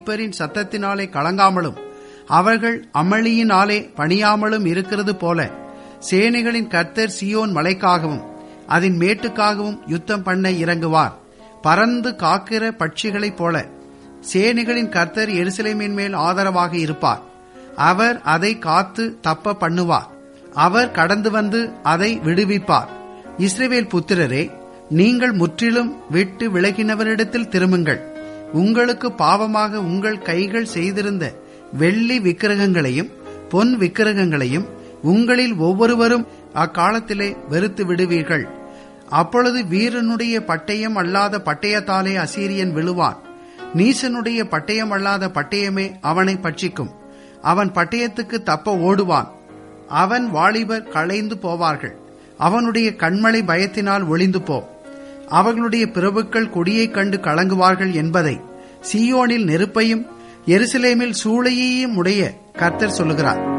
மீட்பரின் சத்தத்தினாலே கலங்காமலும் அவர்கள் அமளியினாலே பணியாமலும் இருக்கிறது போல சேனைகளின் கர்த்தர் சியோன் மலைக்காகவும் அதன் மேட்டுக்காகவும் யுத்தம் பண்ண இறங்குவார் பறந்து காக்கிற பட்சிகளைப் போல சேனைகளின் கர்த்தர் எருசலேமின் மேல் ஆதரவாக இருப்பார் அவர் அதை காத்து தப்ப பண்ணுவார் அவர் கடந்து வந்து அதை விடுவிப்பார் இஸ்ரவேல் புத்திரரே நீங்கள் முற்றிலும் விட்டு விலகினவரிடத்தில் திரும்புங்கள் உங்களுக்கு பாவமாக உங்கள் கைகள் செய்திருந்த வெள்ளி விக்கிரகங்களையும் பொன் விக்கிரகங்களையும் உங்களில் ஒவ்வொருவரும் அக்காலத்திலே வெறுத்து விடுவீர்கள் அப்பொழுது வீரனுடைய பட்டயம் அல்லாத பட்டயத்தாலே அசீரியன் விழுவான் நீசனுடைய பட்டயம் அல்லாத பட்டயமே அவனை பட்சிக்கும் அவன் பட்டயத்துக்கு தப்ப ஓடுவான் அவன் வாலிபர் களைந்து போவார்கள் அவனுடைய கண்மலை பயத்தினால் ஒளிந்து போ அவர்களுடைய பிரபுக்கள் கொடியைக் கண்டு கலங்குவார்கள் என்பதை சீயோனில் நெருப்பையும் எருசலேமில் சூளையையும் உடைய கர்த்தர் சொல்லுகிறார்